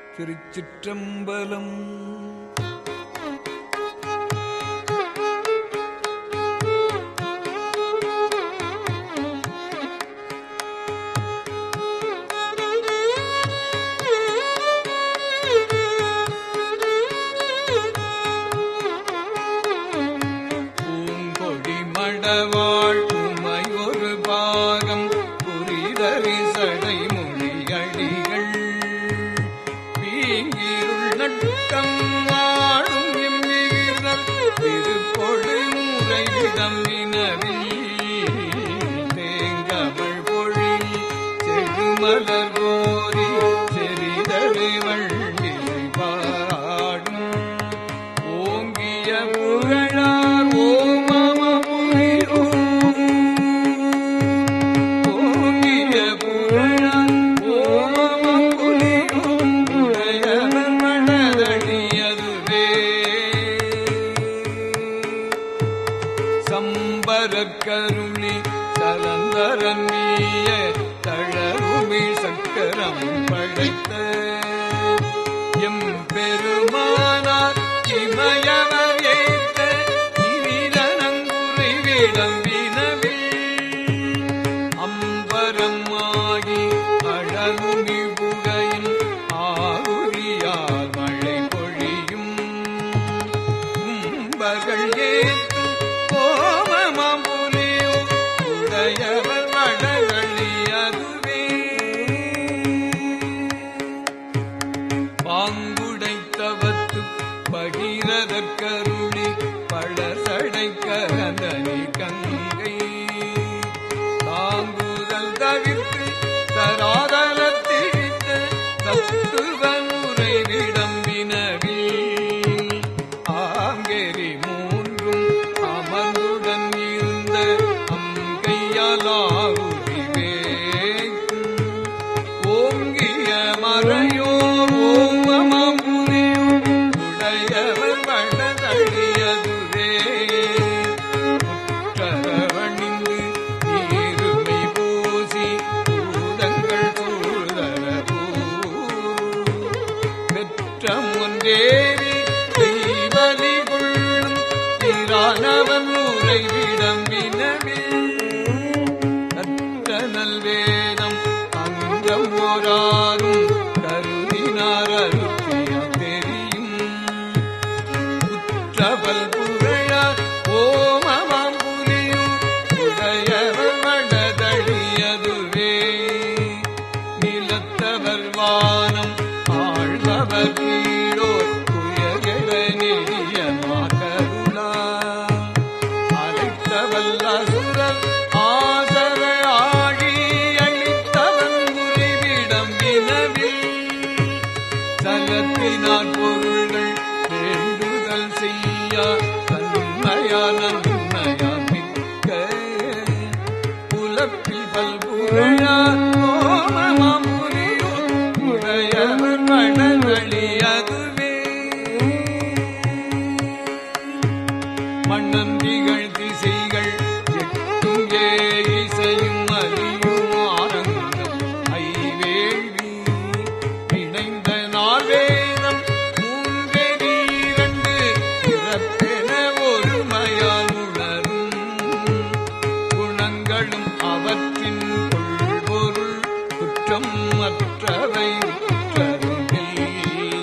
திருச்சிற்றம்பலம் பூங்கொடி மடவாள் உமை ஒரு பாகம் புரிதறி சடை மொழியடிகள் பீங்கிருள் நட்டம் ஆடும் எம்மிகிரல் திருப்பொழு முறையிடம் வினவில் தேங்கமள் பொழில் செழுமலர் கோரி செறிதரு வண்டிலை பாடும் ஓங்கிய புகழார் ஓமம ஓங்கிய புகழார் ஓமம புலியும் உடையவன் மனதடியதுவே சம்பரக்கருளி சலந்தரன் நீய தழருமி சக்கரம் படைத்த எம் பெருமானார் இமயவர் ஏத்த இனிதனங்குறை விளம்பினவில் அம்பரமாகி அழகுனி புகையின் ஆகுரியால் மழை பொழியும் கும்பர்கள் ஏத்தும் கோமமாம் புலியோ உடையவர் மழகளி அதுவே பாங்குடைத்தவத்து பகிரதற்கருளி பழசடை கரந்தனி கங்கை தாங்குதல் தவிர்த்து தராதரத்திழித்த தத்துவன் உரைவிடம் வினவில் ஆங்கெரி மூன்றும் அமர்ந்துடன் இருந்த அங்கையாலாவுதி வேக்கும் ஓங்கிய மறையோர் ஓமமாம் புரியும் உடையவர் வடதழியதுவே உற்றரவணிந்து நீருமை பூசி பூதங்கள் சூழ்தரபூ பெற்றம் ஒன்றேறி தெய்வலி கொள்ளும் இரானவன் உறைவிடம் வினவில் கற்றனல் வேதம் அங்கம் ஓராரும் கருதினார் அருத்தியம் தெரியும் உற்றவல் புகழார் ஓமமாம் புலியும் உடையவர் மடதழியதுவே நிலத்தவர் வானம் ஆழ்பவர் கீழோர் துயர்கெட நெடிய மாகருளா அழைத்தவல் அசுரர் ஆசர ஆழி அளித்தவன் உறைவிடம் வினவில் தலத்தினார் பொருள்கள் வேண்டுதல் செய்ய தன்மையா நன்மையா மிக்க புலப்பில் பல்புகழார் ஓமமாம் புரியோ உடையவர் மணவழி அதுவே மண்ணந்திகள் திசைகள் எட்டும் ஏ இசையும் அறியும் ஆனந்தம் ஐவேள்வி இணைந்த நால்வேதம் மூன்றெறி இரண்டு பிறப்பென ஒருமையால் உணரும் குணங்களும் அவற்றின் கொள்பொருள் குற்றம் மற்றவை உற்றருகில்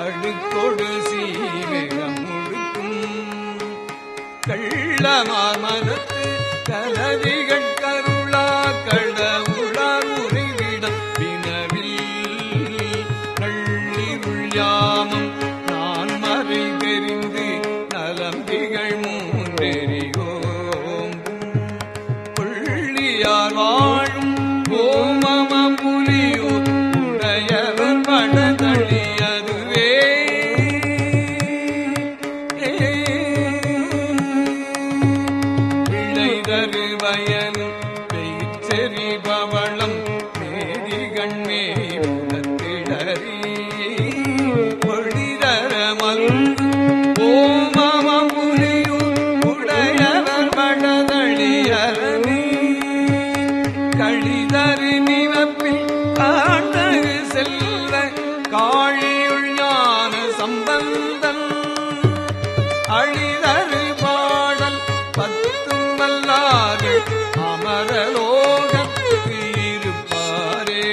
அழுக்கொடு சீவகம் முழுக்கும் கள்ளமாமரத்து கலவிகள் கருளா கடவுளார் உறைவிடம் வினவில் நள்ளிருள் யாமம் நான் மறை தெரிந்து நலம்பிகள் மூன்றெறியோம் புள்ளியார் வாழும் ஓமம புலியோ உடையவர் படதழியதுவே பிழைதரு வயலும் பெய்ச்செறி பவளம் மேதிகண்மே புலத்திடறி பொழிதர மல்கு ஓமம புலியோ உடையவர் படதழியரணி கழிதரு நிவப்பில் காண்டகு செல்வ காழியுள் ஞான சம்பந்தன் அழிதரு பாடல் பத்தும் வல்லார்கள் அமரலோகத்து இருப்பாரே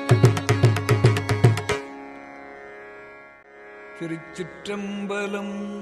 திருச்சிற்றம்பலம்